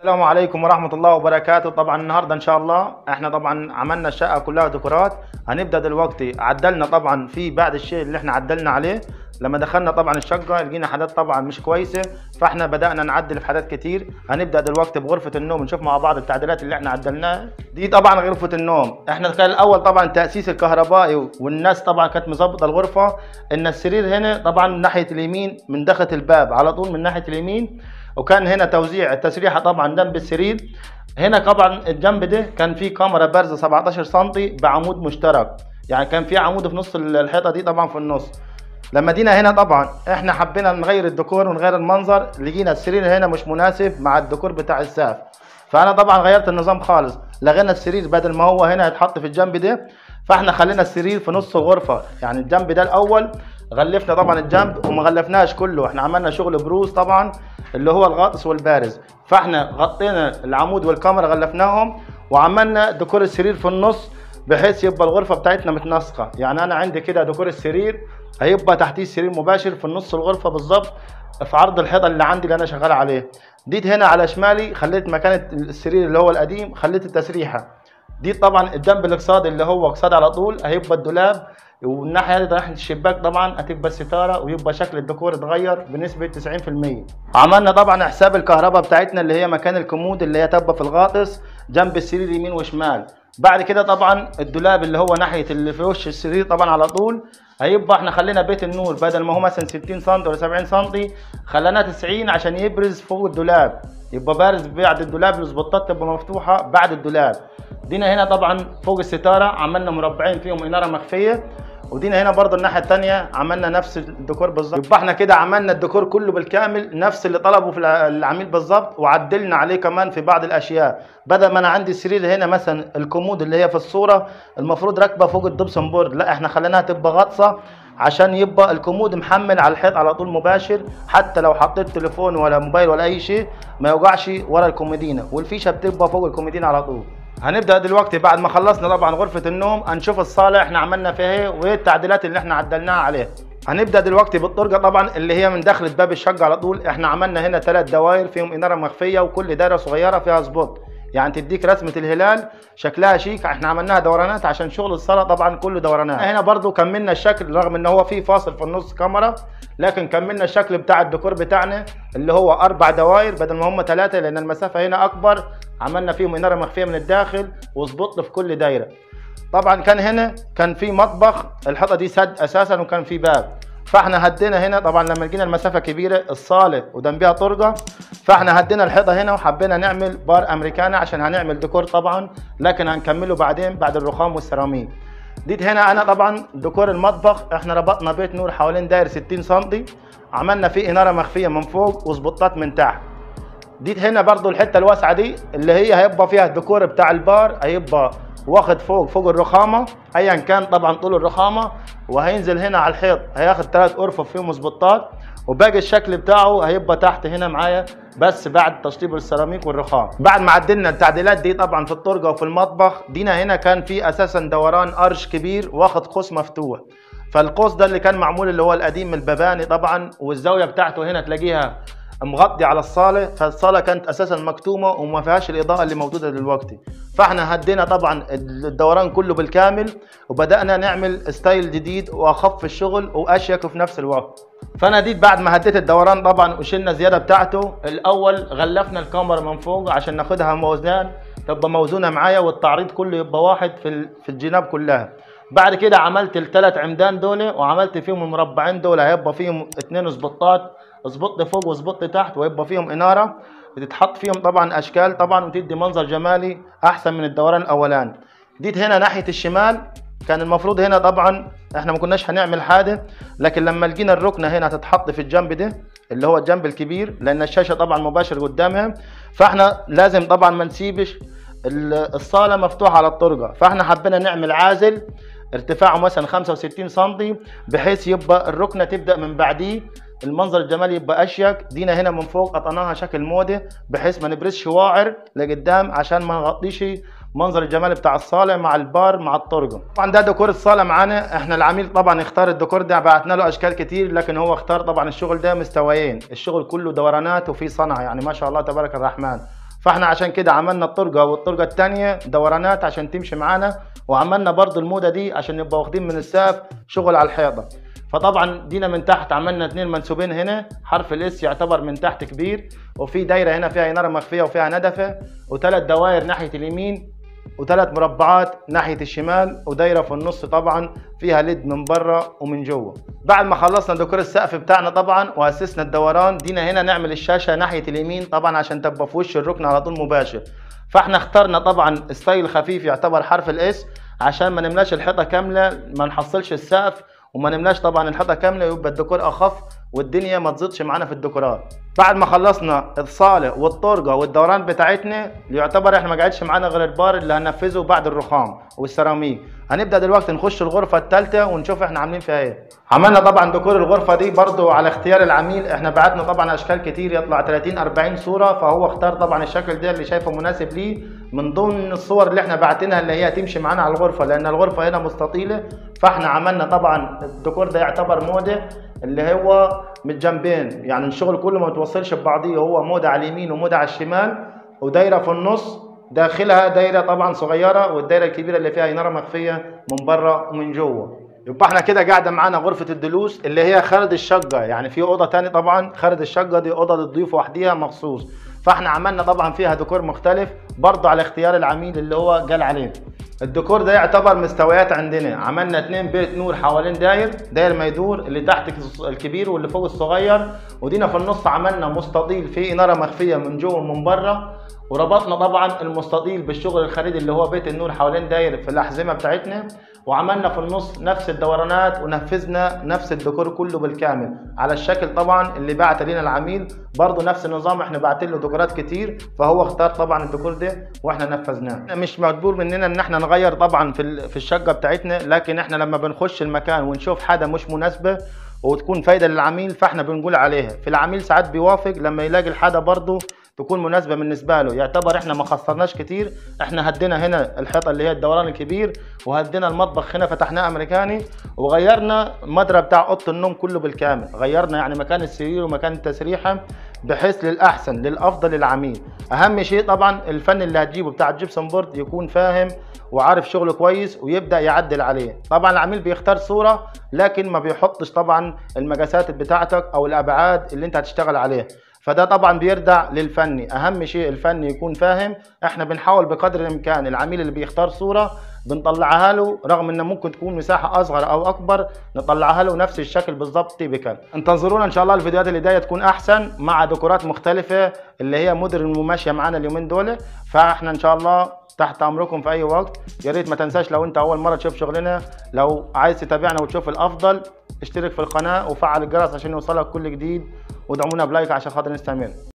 السلام عليكم ورحمة الله وبركاته طبعا النهاردة إن شاء الله احنا طبعا عملنا الشقة كلها ديكورات هنبدأ دلوقتي عدلنا طبعا في بعد الشيء اللي احنا عدلنا عليه لما دخلنا طبعا الشقة لقينا حاجات طبعا مش كويسة فاحنا بدأنا نعدل في حاجات كتير هنبدأ دلوقتي بغرفة النوم نشوف مع بعض التعديلات اللي احنا عدلناها دي طبعا غرفة النوم احنا كان الأول طبعا تأسيس الكهربائي والناس طبعا كانت مظبطة الغرفة إن السرير هنا طبعا من ناحية اليمين من دخلة الباب على طول من ناحية اليمين وكان هنا توزيع التسريحه طبعا جنب السرير هنا طبعا الجنب ده كان في كاميرا بارزه 17 سم بعمود مشترك يعني كان في عمود في نص الحيطه دي طبعا في النص لما جينا هنا طبعا احنا حبينا نغير الديكور ونغير المنظر لقينا السرير هنا مش مناسب مع الديكور بتاع السقف فانا طبعا غيرت النظام خالص لغينا السرير بدل ما هو هنا يتحط في الجنب ده فاحنا خلينا السرير في نص الغرفه يعني الجنب ده الاول غلفنا طبعا الجنب وما غلفناش كله احنا عملنا شغل بروز طبعا اللي هو الغاطس والبارز فاحنا غطينا العمود والكاميرا غلفناهم وعملنا ديكور السرير في النص بحيث يبقى الغرفه بتاعتنا متناسقه يعني انا عندي كده ديكور السرير هيبقى تحتيه السرير مباشر في النص الغرفه بالظبط في عرض الحيطه اللي عندي اللي انا شغال عليه ديت هنا على شمالي خليت مكان السرير اللي هو القديم خليت التسريحه دي طبعا الجنب الاقتصادي اللي هو اقتصادي على طول هيبقى الدولاب والناحيه دي ناحيه الشباك طبعا هتبقى الستاره ويبقى شكل الديكور اتغير بنسبه 90% عملنا طبعا حساب الكهرباء بتاعتنا اللي هي مكان الكومود اللي هي تبقى في الغاطس جنب السرير يمين وشمال بعد كده طبعا الدولاب اللي هو ناحيه اللي في وش السرير طبعا على طول هيبقى احنا خلينا بيت النور بدل ما هو مثلا 60 سم ولا 70 سم خليناه 90 عشان يبرز فوق الدولاب يبقى بارز بعد الدولاب السبوتات تبقى مفتوحه بعد الدولاب دينا هنا طبعا فوق الستاره عملنا مربعين فيهم اناره مخفيه ودينا هنا برضه الناحيه الثانيه عملنا نفس الديكور بالظبط يبقى احنا كده عملنا الديكور كله بالكامل نفس اللي طلبه في العميل بالظبط وعدلنا عليه كمان في بعض الاشياء بدل ما انا عندي السرير هنا مثلا الكومود اللي هي في الصوره المفروض راكبه فوق الدبسون بورد لا احنا خليناها تبقى غطسه عشان يبقى الكومود محمل على الحيط على طول مباشر حتى لو حطيت تليفون ولا موبايل ولا اي شيء ما يوقعش ورا الكومودينه والفيشه بتبقى فوق الكومودينه على طول هنبدا دلوقتي بعد ما خلصنا طبعا غرفه النوم هنشوف الصاله احنا عملنا فيها ايه وايه التعديلات اللي احنا عدلناها عليها هنبدا دلوقتي بالطرقه طبعا اللي هي من داخل باب الشقه على طول احنا عملنا هنا ثلاث دوائر فيهم اناره مخفيه وكل دايره صغيره فيها سبوت يعني تديك رسمه الهلال شكلها شيك احنا عملناها دورانات عشان شغل الصاله طبعا كله دورانات هنا برضو كملنا الشكل رغم ان هو في فاصل في النص كاميرا لكن كملنا الشكل بتاع الديكور بتاعنا اللي هو اربع دوائر بدل ما هم ثلاثه لان المسافه هنا اكبر عملنا فيهم اناره مخفيه من الداخل وظبط في كل دايره طبعا كان هنا كان في مطبخ الحيطه دي سد اساسا وكان في باب فاحنا هدينا هنا طبعا لما لقينا المسافه كبيره الصاله وجنبها طرقه فاحنا هدينا الحيطه هنا وحبينا نعمل بار امريكانا عشان هنعمل ديكور طبعا لكن هنكمله بعدين بعد الرخام والسيراميك ديت هنا انا طبعا ديكور المطبخ احنا ربطنا بيت نور حوالين داير 60 سم عملنا فيه اناره مخفيه من فوق وسبوتات من تحت ديت هنا برضو الحته الواسعه دي اللي هي هيبقى فيها الديكور بتاع البار هيبقى واخد فوق فوق الرخامه ايا كان طبعا طول الرخامه وهينزل هنا على الحيط هياخد ثلاث ارفف فيهم سبوتات وباقي الشكل بتاعه هيبقى تحت هنا معايا بس بعد تشطيب السيراميك والرخام بعد ما عدلنا التعديلات دي طبعا في الطرقه وفي المطبخ دينا هنا كان في اساسا دوران ارش كبير واخد قوس مفتوح فالقوس ده اللي كان معمول اللي هو القديم الباباني طبعا والزاويه بتاعته هنا تلاقيها مغطي على الصاله فالصاله كانت اساسا مكتومه وما فيهاش الاضاءه اللي موجوده دلوقتي فاحنا هدينا طبعا الدوران كله بالكامل وبدانا نعمل ستايل جديد واخف الشغل واشيك في نفس الوقت فانا ديت بعد ما هديت الدوران طبعا وشلنا الزياده بتاعته الاول غلفنا الكاميرا من فوق عشان ناخدها موزان تبقى موزونه معايا والتعريض كله يبقى واحد في في الجناب كلها بعد كده عملت الثلاث عمدان دول وعملت فيهم المربعين دول هيبقى فيهم اثنين سبوتات سبوت فوق وسبوت تحت ويبقى فيهم اناره بتتحط فيهم طبعا اشكال طبعا وتدي منظر جمالي احسن من الدوران الاولاني جيت هنا ناحيه الشمال كان المفروض هنا طبعا احنا ما كناش هنعمل حاجه لكن لما لقينا الركنه هنا هتتحط في الجنب ده اللي هو الجنب الكبير لان الشاشه طبعا مباشر قدامها فاحنا لازم طبعا ما نسيبش الصاله مفتوحه على الطرقه فاحنا حبينا نعمل عازل ارتفاعه مثلا 65 سم بحيث يبقى الركنه تبدا من بعديه المنظر الجمالي يبقى اشيك دينا هنا من فوق قطعناها شكل موده بحيث ما نبرزش واعر لقدام عشان ما نغطيش منظر الجمالي بتاع الصاله مع البار مع الطرقه طبعا ده ديكور الصاله معانا احنا العميل طبعا اختار الديكور ده بعتنا له اشكال كتير لكن هو اختار طبعا الشغل ده مستويين الشغل كله دورانات وفي صنعه يعني ما شاء الله تبارك الرحمن فاحنا عشان كده عملنا الطرقه والطرقه الثانيه دورانات عشان تمشي معانا وعملنا برضو الموضه دي عشان نبقى واخدين من السقف شغل على الحيطه فطبعا دينا من تحت عملنا اتنين منسوبين هنا حرف الاس يعتبر من تحت كبير وفي دايره هنا فيها اناره مخفيه وفيها ندفه وثلاث دوائر ناحيه اليمين وثلاث مربعات ناحيه الشمال ودايره في النص طبعا فيها ليد من بره ومن جوه بعد ما خلصنا ديكور السقف بتاعنا طبعا واسسنا الدوران دينا هنا نعمل الشاشه ناحيه اليمين طبعا عشان تبقى في وش الركن على طول مباشر فاحنا اخترنا طبعا ستايل خفيف يعتبر حرف الاس عشان ما نملاش الحيطه كامله ما نحصلش السقف وما نملاش طبعا الحيطه كامله يبقى الديكور اخف والدنيا ما تزيدش معانا في الديكورات بعد ما خلصنا الصاله والطرقه والدوران بتاعتنا يعتبر احنا ما قعدش معانا غير البار اللي هننفذه بعد الرخام والسيراميك هنبدا دلوقتي نخش الغرفه الثالثه ونشوف احنا عاملين فيها ايه عملنا طبعا ديكور الغرفه دي برضو على اختيار العميل احنا بعتنا طبعا اشكال كتير يطلع 30 40 صوره فهو اختار طبعا الشكل ده اللي شايفه مناسب ليه من ضمن الصور اللي احنا بعتينها اللي هي تمشي معانا على الغرفه لان الغرفه هنا مستطيله فاحنا عملنا طبعا الديكور ده يعتبر موضه اللي هو من الجنبين يعني الشغل كله ما متوصلش ببعضيه هو موضه على اليمين وموضه على الشمال ودايره في النص داخلها دايره طبعا صغيره والدايره الكبيره اللي فيها اناره مخفيه من بره ومن جوه يبقى احنا كده قاعده معانا غرفه الجلوس اللي هي خارج الشقه يعني في اوضه تاني طبعا خارج الشقه دي اوضه للضيوف وحديها مخصوص فاحنا عملنا طبعا فيها ديكور مختلف برضه على اختيار العميل اللي هو قال عليه الديكور ده يعتبر مستويات عندنا عملنا اتنين بيت نور حوالين داير داير ما يدور اللي تحت الكبير واللي فوق الصغير ودينا في النص عملنا مستطيل فيه اناره مخفيه من جوه ومن بره وربطنا طبعا المستطيل بالشغل الخارجي اللي هو بيت النور حوالين داير في الاحزمه بتاعتنا وعملنا في النص نفس الدورانات ونفذنا نفس الديكور كله بالكامل على الشكل طبعا اللي بعت لنا العميل برضه نفس النظام احنا بعتين له ديكورات كتير فهو اختار طبعا الديكور ده واحنا نفذناه مش مجبور مننا ان احنا نغير طبعا في في الشقه بتاعتنا لكن احنا لما بنخش المكان ونشوف حاجه مش مناسبه وتكون فايده للعميل فاحنا بنقول عليها في العميل ساعات بيوافق لما يلاقي الحاجه برضه تكون مناسبه بالنسبه له يعتبر احنا ما خسرناش كتير احنا هدينا هنا الحيطه اللي هي الدوران الكبير وهدينا المطبخ هنا فتحناه امريكاني وغيرنا المدرى بتاع اوضه النوم كله بالكامل غيرنا يعني مكان السرير ومكان التسريحه بحيث للاحسن للافضل للعميل اهم شيء طبعا الفن اللي هتجيبه بتاع الجبسون بورد يكون فاهم وعارف شغله كويس ويبدا يعدل عليه طبعا العميل بيختار صوره لكن ما بيحطش طبعا المقاسات بتاعتك او الابعاد اللي انت هتشتغل عليها فده طبعا بيرجع للفني اهم شيء الفني يكون فاهم احنا بنحاول بقدر الامكان العميل اللي بيختار صوره بنطلعها له رغم ان ممكن تكون مساحه اصغر او اكبر نطلعها له نفس الشكل بالظبط تيبيكال انتظرونا ان شاء الله الفيديوهات اللي جايه تكون احسن مع ديكورات مختلفه اللي هي مودرن وماشيه معانا اليومين دول فاحنا ان شاء الله تحت امركم في اي وقت يا ريت ما تنساش لو انت اول مره تشوف شغلنا لو عايز تتابعنا وتشوف الافضل اشترك في القناه وفعل الجرس عشان يوصلك كل جديد ودعمونا بلايك عشان خاطر نستمر